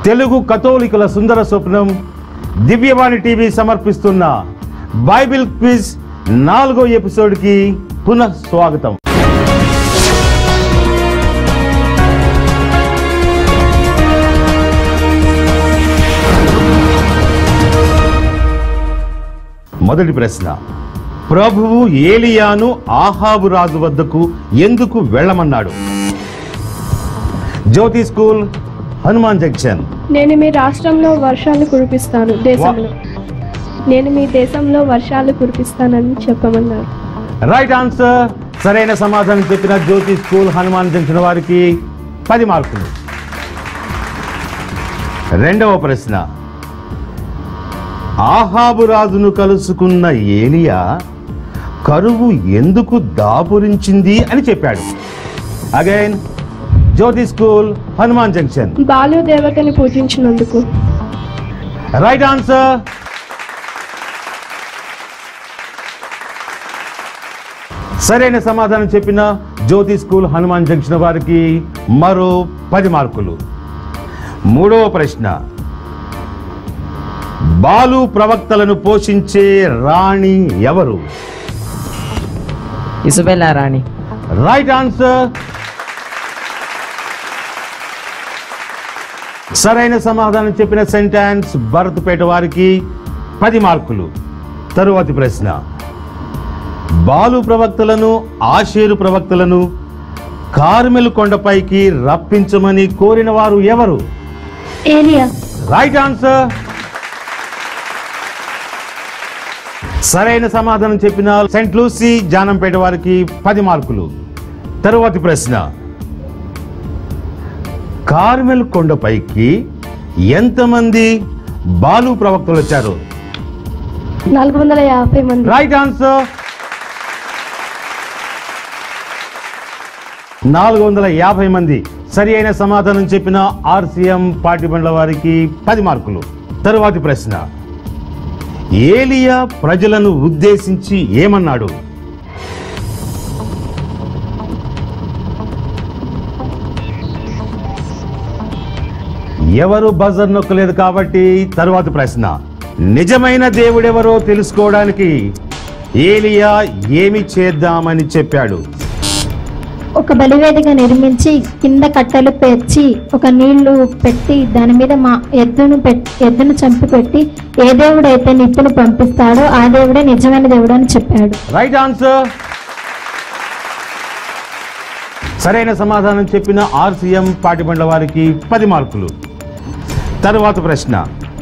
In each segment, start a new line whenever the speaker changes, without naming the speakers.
తెలుగు కథోలికుల సుందర స్వప్నం దివ్యవాణి టీవీ సమర్పిస్తున్న బైబిల్ క్విజ్ నాలుగో ఎపిసోడ్కి పునః స్వాగతం మొదటి ప్రశ్న ప్రభువు ఏలియాను ఆహాబు రాజు వద్దకు ఎందుకు వెళ్ళమన్నాడు జ్యోతి స్కూల్ హనుమాన్ జంక్షన్
నేను మీ రాష్ట్రంలో వర్షాలు కురిపిస్తాను దేశంలో నేను మీ దేశంలో వర్షాలు కురిపిస్తానని చెప్పమన్నారు
రైట్ ఆన్సర్ సరైన సమాధానం చెప్పిన జ్యోతి స్కూల్ హనుమాన్ జంక్షన్ వారికి పది మార్కులు రెండవ ప్రశ్న ఆహాబు రాజును కలుసుకున్న ఏలియా కరువు ఎందుకు దాపురించింది అని చెప్పాడు again Jyothi school Hanuman junction
బాలు దేవతని పూజించినందుకు
రైట్ ఆన్సర్ సరైన సమాధానం చెప్పిన జ్యోతి స్కూల్ హనుమాన్ జంక్షన్ వారికి మరో పది మార్కులు మూడవ ప్రశ్న బాలు ప్రవక్తలను పోషించే రాణి ఎవరు
ఇసుబెల్లా రాణి
రైట్ ఆన్సర్ సరైన సమాధానం చెప్పిన సెంటెన్స్ భరత్పేట వారికి పది మార్కులు తరువాతి ప్రశ్న బాలు ప్రవక్తలను ఆషేరు ప్రవక్తలను కార్మెలు కొండపైకి రప్పించమని కోరిన వారు ఎవరు
ఏలియా
రైట్ ఆన్సర్ సరైన సమాధానం చెప్పిన సెంట్ లూసీ జానంపేట వారికి పది మార్కులు తరువాతి ప్రశ్న కార్మెల్ కొండపైకి ఎంతమంది బాలు ప్రవక్తలు వచ్చారు
నాలుగు వందల యాభై మంది
రైట్ ఆన్సర్ నాలుగు వందల యాభై మంది సరి అయిన సమాధానం చెప్పిన ఆర్సీఎం పాటిబండ్ల వారికి పది మార్కులు తరువాతి ప్రశ్న ఏలియా ప్రజలను ఉద్దేశించి ఏమన్నాడు ఎవరు బజర్ నొక్కలేదు కాబట్టి తరువాతి ప్రశ్న నిజమైన దేవుడెవరో తెలుసుకోవడానికి ఏలియా ఏమి చేద్దామని చెప్పాడు
ఒక బలివేదిక నిర్మించి కింద కట్టెలు పేర్చి ఒక నీళ్లు పెట్టి దాని మీద మా ఎద్దును పెట్ ఎద్దును చంపి పెట్టి ఏ దేవుడైతే నిప్పును పంపిస్తాడో ఆ దేవుడే నిజమైన దేవుడు అని చెప్పాడు
రైట్ ఆన్సర్ సరైన సమాధానం చెప్పిన ఆర్సీఎం పాటిబండ్ల వారికి పది మార్కులు తరువాత ప్రశ్న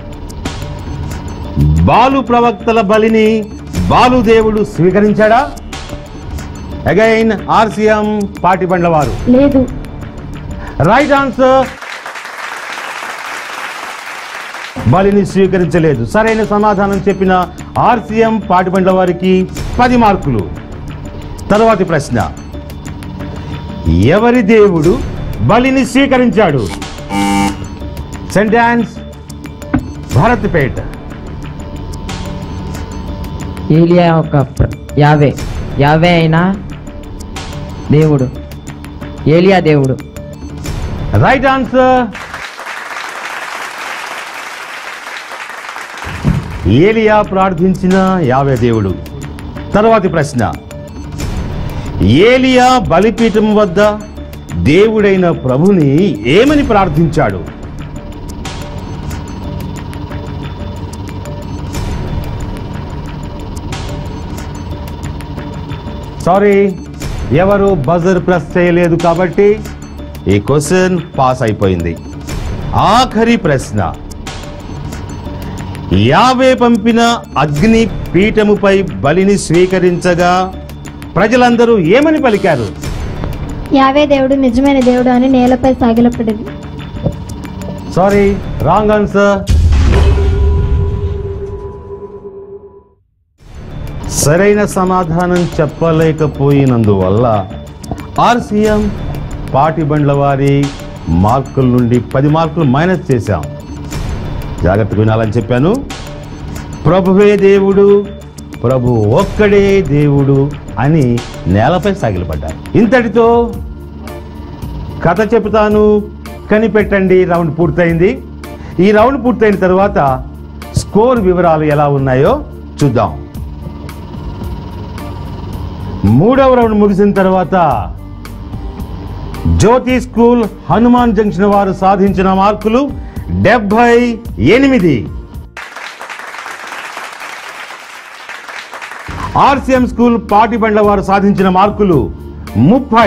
బాలు ప్రవక్తల బలిని బాలు దేవుడు స్వీకరించాడా అగైన్ ఆర్సీఎం పాటిబండ్ల వారు
లేదు
రైట్ ఆన్సర్ బలిని స్వీకరించలేదు సరైన సమాధానం చెప్పిన ఆర్సీఎం పాటిబండ్ల వారికి పది మార్కులు తరువాతి ప్రశ్న ఎవరి దేవుడు బలిని స్వీకరించాడు సెంటాన్స్ భరత్పేట
ఏలియా ఒక ప్ర- యావే యావే అయినా దేవుడు ఏలియా దేవుడు
రైట్ ఆన్సర్ ఏలియా ప్రార్థించిన యావే దేవుడు తరువాతి ప్రశ్న ఏలియా బలిపీఠం వద్ద దేవుడైన ప్రభుని ఏమని ప్రార్థించాడు సారీ ఎవరు బజర్ ప్రెస్ చేయలేదు కాబట్టి ఈ క్వశ్చన్ పాస్ అయిపోయింది ఆఖరి ప్రశ్న యావే పంపిన అగ్ని పీఠముపై బలిని స్వీకరించగా ప్రజలందరూ ఏమని పలికారు
యావే దేవుడు నిజమైన దేవుడు అని నేలపై సాగిలపడింది
సారీ రాంగ్ ఆన్సర్ సరైన సమాధానం చెప్పలేకపోయినందువల్ల ఆర్సీఎం పాటిబండ్ల వారి మార్కుల నుండి పది మార్కులు మైనస్ చేశాం జాగ్రత్తగా వినాలని చెప్పాను ప్రభువే దేవుడు ప్రభు ఒక్కడే దేవుడు అని నేలపై సాగిలపడ్డారు ఇంతటితో కథ చెబుతాను కనిపెట్టండి రౌండ్ పూర్తయింది ఈ రౌండ్ పూర్తయిన తర్వాత స్కోర్ వివరాలు ఎలా ఉన్నాయో చూద్దాం మూడవ రౌండ్ ముగిసిన తర్వాత జ్యోతి స్కూల్ హనుమాన్ జంక్షన్ వారు సాధించిన మార్కులు డెబ్బై ఎనిమిది ఆర్సిఎం స్కూల్ పాటిబండ్ల వారు సాధించిన మార్కులు ముప్పై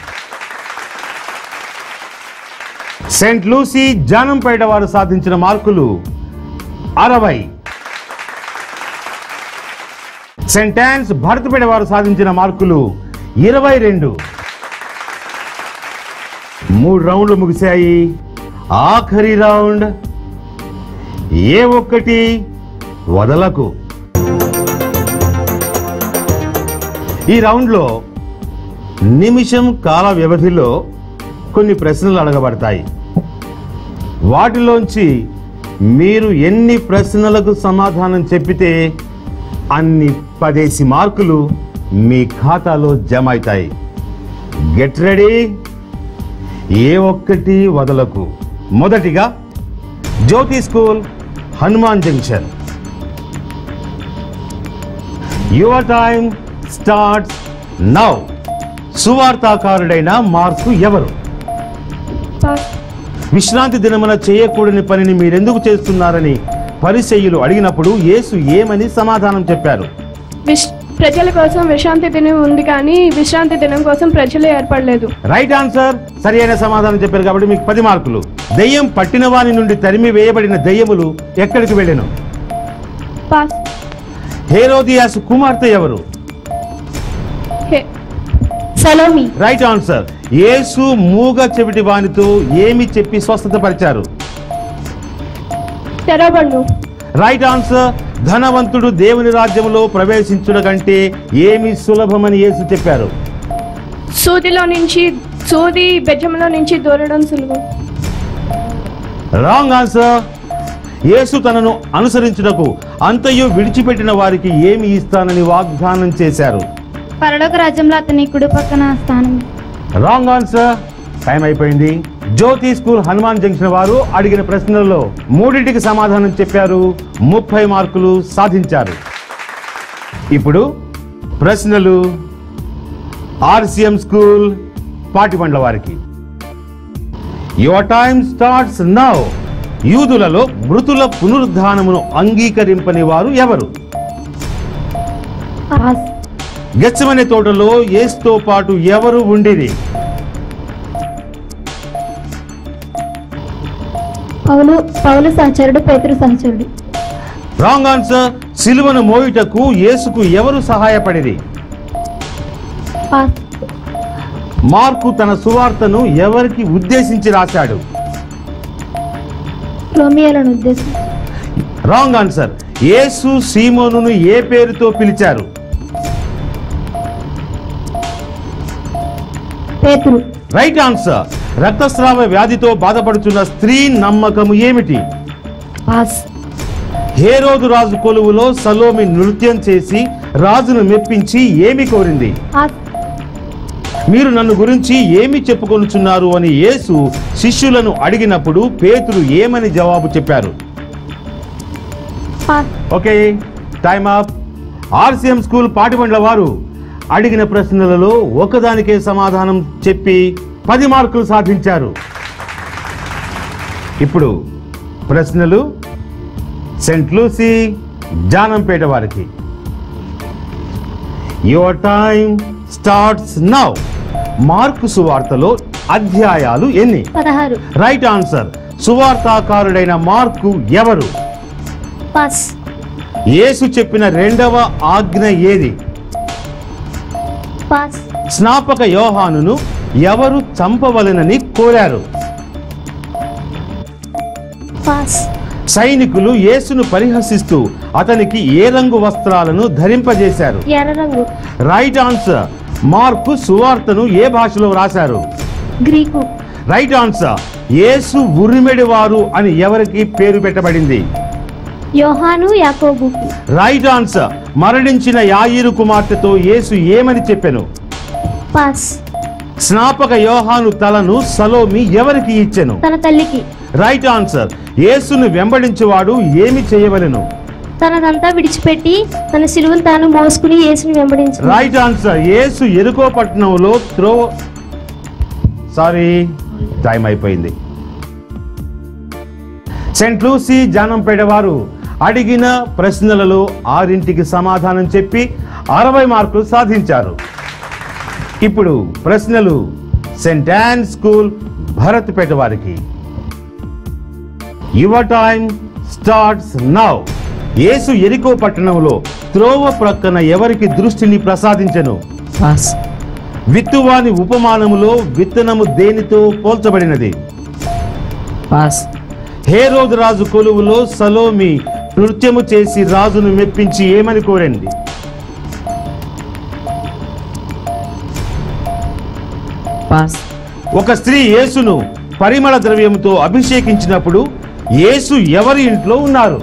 సెంట్ లూసీ జానంపేట వారు సాధించిన మార్కులు అరవై సెంట్ ఆన్స్ భరతపేట వారు సాధించిన మార్కులు ఇరవై రెండు మూడు రౌండ్లు ముగిశాయి ఆఖరి రౌండ్ ఏ ఒక్కటి వదలకు ఈ రౌండ్లో నిమిషం కాల వ్యవధిలో కొన్ని ప్రశ్నలు అడగబడతాయి వాటిలోంచి మీరు ఎన్ని ప్రశ్నలకు సమాధానం చెప్పితే అన్ని పదేసి మార్కులు మీ ఖాతాలో జమ అవుతాయి గెట్ రెడీ ఏ ఒక్కటి వదలకు మొదటిగా Jyothi school Hanuman junction your time starts now సువార్తాకారుడైన మార్కు ఎవరు
పాస్
విశ్రాంతి దినమున చేయకూడని పనిని మీరెందుకు చేస్తున్నారని పరిసయ్యులు అడిగినప్పుడు యేసు ఏమని సమాధానం చెప్పారు
విశ్ ప్రజల కోసం విశ్రాంతి దినం ఉంది కానీ విశ్రాంతి దినం కోసం ప్రజలు ఏర్పడలేదు
రైట్ ఆన్సర్ సరి అయిన సమాధానం చెప్పారు కాబట్టి మీకు పది మార్కులు దెయ్యం పట్టిన వాని నుండి తరిమి వేయబడిన దెయ్యములు ఎక్కడికి వెళ్ళెను
పాస్
హేరోదియాసు కుమార్తె ఎవరు
హే
సలోమి
రైట్ ఆన్సర్ యేసు మూగ చెవిటి వానితో ఏమి చెప్పి స్వస్థత పరిచారు
తెరవబడును
రైట్ ఆన్సర్ ధనవంతుడు దేవుని రాజ్యంలో ప్రవేశించుట కంటే ఏమి సులభమని యేసు చెప్పారు
సూదిలో నుంచి సూది బెజ్జంలో నుంచి దూరడం సులువు
రాంగ్ ఆన్సర్ యేసు తనను అనుసరించుటకు అంతయు విడిచిపెట్టిన వారికి ఏమి ఇస్తానని వాగ్దానం చేశారు
పరలోక రాజ్యంలో అతని కుడి పక్కన స్థానం
రాంగ్ ఆన్సర్ టైం అయిపోయింది జ్యోతి స్కూల్ హనుమాన్ జంక్షన్ వారు అడిగిన ప్రశ్నలలో మూడింటికి సమాధానం చెప్పారు ముప్పై మార్కులు సాధించారు ఇప్పుడు ప్రశ్నలు ఆర్సిఎం స్కూల్ పాటిబండ్ల వారికి యువర్ టైమ్ స్టార్ట్స్ నౌ యూదులలో మృతుల పునరుద్ధానమును అంగీకరింపని వారు ఎవరు
పాస్
గెచ్చమనే తోటలో యేసుతో పాటు ఎవరు ఉండిరి
పౌలు పౌలు సహచరుడు పేతురు సహచరుడు
రాంగ్ ఆన్సర్ సిలువను మోయుటకు యేసుకు ఎవరు సహాయపడిరి
పాస్
మార్కు తన సువార్తను ఎవరికి ఉద్దేశించి రాశాడు
రోమియోలను ఉద్దేశం
రాంగ్ ఆన్సర్ యేసు సీమోనును ఏ పేరుతో పిలిచారు
పేతురు
రైట్ ఆన్సర్ రక్తస్రావ వ్యాధితో బాధపడుతున్న స్త్రీ నమ్మకము ఏమిటి
పాస్
హేరోదు రాజు కొలువులో సలోమి నృత్యం చేసి రాజును మెప్పించి ఏమి కోరింది
పాస్
మీరు నన్ను గురించి ఏమి చెప్పుకొనుచున్నారు అని యేసు శిష్యులను అడిగినప్పుడు పేతురు ఏమని జవాబు చెప్పారు
pass
okay time up RCM school Patibandla వారు అడిగిన ప్రశ్నలలో ఒకదానికే సమాధానం చెప్పి పది మార్కులు సాధించారు ఇప్పుడు ప్రశ్నలు సెంట్ లూసీ జానంపేట వారికి యువర్ టైం స్టార్ట్స్ నౌ మార్కు సువార్తలో అధ్యాయాలు ఎన్ని
పదహారు
రైట్ ఆన్సర్ సువార్తాకారుడైన మార్కు ఎవరు
పాస్
యేసు చెప్పిన రెండవ ఆజ్ఞ ఏది
పాస్
స్నాపక యోహానును ఎవరు చంపవలెనని కోరారు
పాస్
సైనికులు యేసును పరిహసిస్తూ అతనికి ఏ రంగు వస్త్రాలను ధరింపజేశారు
ఎర్ర రంగు
రైట్ ఆన్సర్ మార్కు సువార్తను ఏ భాషలో రాశారు
గ్రీకు
రైట్ ఆన్సర్ యేసు ఉరిమెడివారు అని ఎవరికి పేరు పెట్టబడింది
యోహాను యాకోబుకు
రైట్ ఆన్సర్ మరణించిన యాయిరు కుమార్తెతో యేసు ఏమని చెప్పెను
పాస్
స్నాపక యోహాను తలను సలోమి ఎవరికి ఇచ్చెను
తన తల్లికి
రైట్ ఆన్సర్ యేసును వెంబడించేవాడు ఏమి చేయవలెను
తనదంతా విడిచిపెట్టి తన సిలువను తాను మోసుకుని యేసుని వెంబడించి
రైట్ ఆన్సర్ యేసు ఎరుకో పట్టణంలో త్రో సారీ టైం అయిపోయింది సెంట్ లూసీ జానంపేట వారు అడిగిన ప్రశ్నలలో ఆరింటికి సమాధానం చెప్పి అరవై మార్కులు సాధించారు ఇప్పుడు ప్రశ్నలు సెంట్ యాన్ స్కూల్ భరత్పేట వారికి యువర్ టైం స్టార్ట్స్ నౌ యేసు ఎరికో పట్టణంలో త్రోవ ప్రక్కన ఎవరికి దృష్టిని ప్రసాదించెను
పాస్
విత్తువాని ఉపమానములో విత్తనము దేనితో పోల్చబడినది
పాస్
హేరోదు రాజు కొలువులో సలోమి నృత్యము చేసి రాజును మెప్పించి ఏమని కోరండి
పాస్
ఒక స్త్రీ యేసును పరిమళ ద్రవ్యముతో అభిషేకించినప్పుడు యేసు ఎవరి ఇంట్లో ఉన్నారు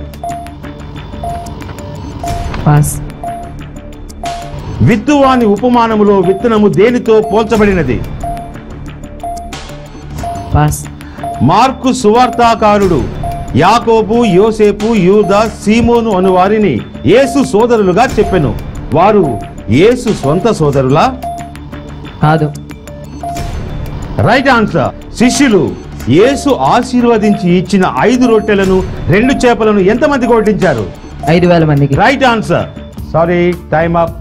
పాస్
విత్తువాని ఉపమానములో విత్తనము దేనితో పోల్చబడినది
పాస్
మార్కు సువార్తాకారుడు యాకోబు యోసేపు యూదా సీమోను అను వారిని యేసు సోదరులుగా చెప్పెను వారు యేసు సొంత సోదరులా
కాదు
రైట్ ఆన్సర్ శిష్యులు యేసు ఆశీర్వదించి ఇచ్చిన ఐదు రొట్టెలను రెండు చేపలను ఎంతమంది కొట్టించారు
ఐదు వేల మందికి
right answer sorry time up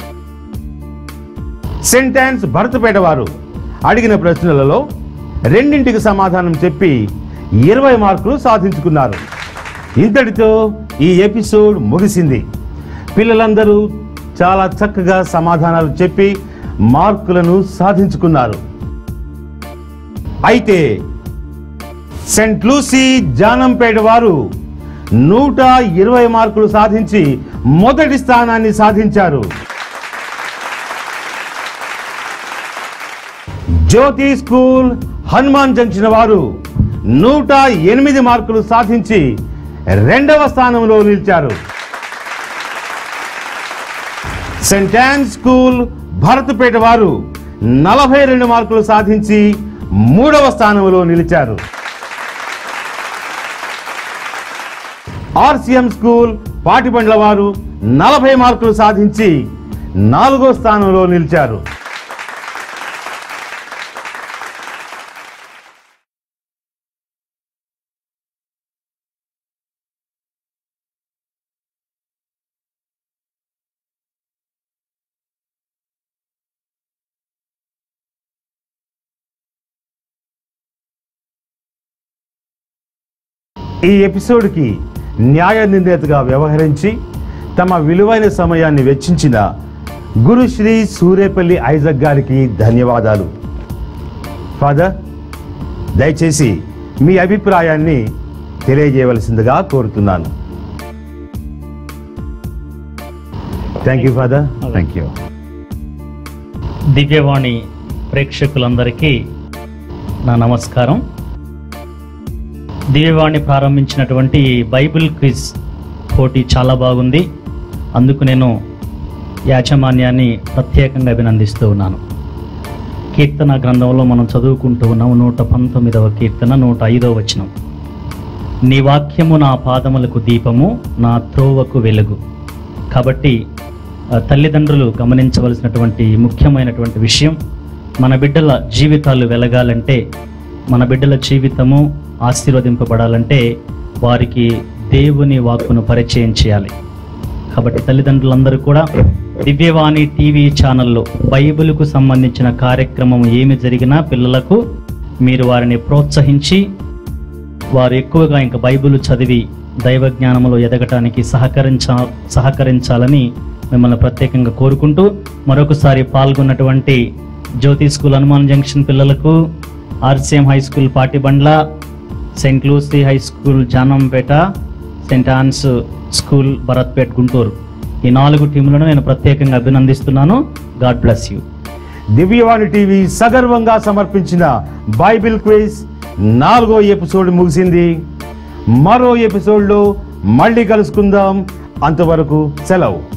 సెంటెన్స్ భరతపేట వారు అడిగిన ప్రశ్నలలో రెండింటికి సమాధానం చెప్పి ఇరవై మార్కులు సాధించుకున్నారు ఇంతటితో ఈ ఎపిసోడ్ ముగిసింది పిల్లలందరూ చాలా చక్కగా సమాధానాలు చెప్పి మార్కులను సాధించుకున్నారు అయితే సెంట్ లూసీ జానంపేట వారు నూట ఇరవై మార్కులు సాధించి మొదటి స్థానాన్ని సాధించారు జ్యోతి స్కూల్ హనుమాన్ జంక్షన్ వారు నూట ఎనిమిది మార్కులు సాధించి రెండవ స్థానంలో నిలిచారు సెంట్ యాన్ స్కూల్ భరత్పేట వారు నలభై రెండు మార్కులు సాధించి మూడవ స్థానంలో నిలిచారు ఆర్సిఎం స్కూల్ పాటిబండ్ల వారు నలభై మార్కులు సాధించి నాలుగో స్థానంలో నిలిచారు ఈ ఎపిసోడ్కి న్యాయ నిర్ణేతగా వ్యవహరించి తమ విలువైన సమయాన్ని వెచ్చించిన గురుశ్రీ సూరేపల్లి ఐజక్ గారికి ధన్యవాదాలు ఫాదర్ దయచేసి మీ అభిప్రాయాన్ని తెలియజేయవలసిందిగా కోరుతున్నాను thank you father thank you
Divyavani ప్రేక్షకులందరికీ నా నమస్కారం దివ్యవాణి ప్రారంభించినటువంటి ఈ బైబిల్ క్విజ్ పోటీ చాలా బాగుంది అందుకు నేను యాజమాన్యాన్ని ప్రత్యేకంగా అభినందిస్తూ ఉన్నాను కీర్తన గ్రంథంలో మనం చదువుకుంటూ ఉన్నాం నూట పంతొమ్మిదవ కీర్తన నూట ఐదవ వచనం నీ వాక్యము నా పాదములకు దీపము నా త్రోవకు వెలుగు కాబట్టి ఆ, తల్లిదండ్రులు గమనించవలసినటువంటి ముఖ్యమైనటువంటి విషయం మన బిడ్డల జీవితాలు వెలగాలంటే మన బిడ్డల జీవితము ఆశీర్వదింపబడాలంటే వారికి దేవుని వాక్కును పరిచయం చేయాలి కాబట్టి తల్లిదండ్రులందరూ కూడా దివ్యవాణి టీవీ ఛానల్లో బైబిల్కు సంబంధించిన కార్యక్రమం ఏమి జరిగినా పిల్లలకు మీరు వారిని ప్రోత్సహించి వారు ఎక్కువగా ఇంకా బైబిల్ చదివి దైవ జ్ఞానంలో ఎదగటానికి సహకరించ సహకరించాలని మిమ్మల్ని ప్రత్యేకంగా కోరుకుంటూ మరొకసారి పాల్గొన్నటువంటి జ్యోతి స్కూల్ హనుమాన్ జంక్షన్ పిల్లలకు RCM high school Patibandla saint Lucy high school Janampeta saint Ann's school Bharatpet Guntur ఈ నాలుగు టీములను నేను ప్రత్యేకంగా అభినందిస్తున్నాను God bless you
Divyavani TV సగర్వంగా సమర్పించిన బైబిల్ క్విజ్ నాలుగో ఎపిసోడ్ ముగిసింది మరో ఎపిసోడ్లో మళ్ళీ కలుసుకుందాం అంతవరకు సెలవు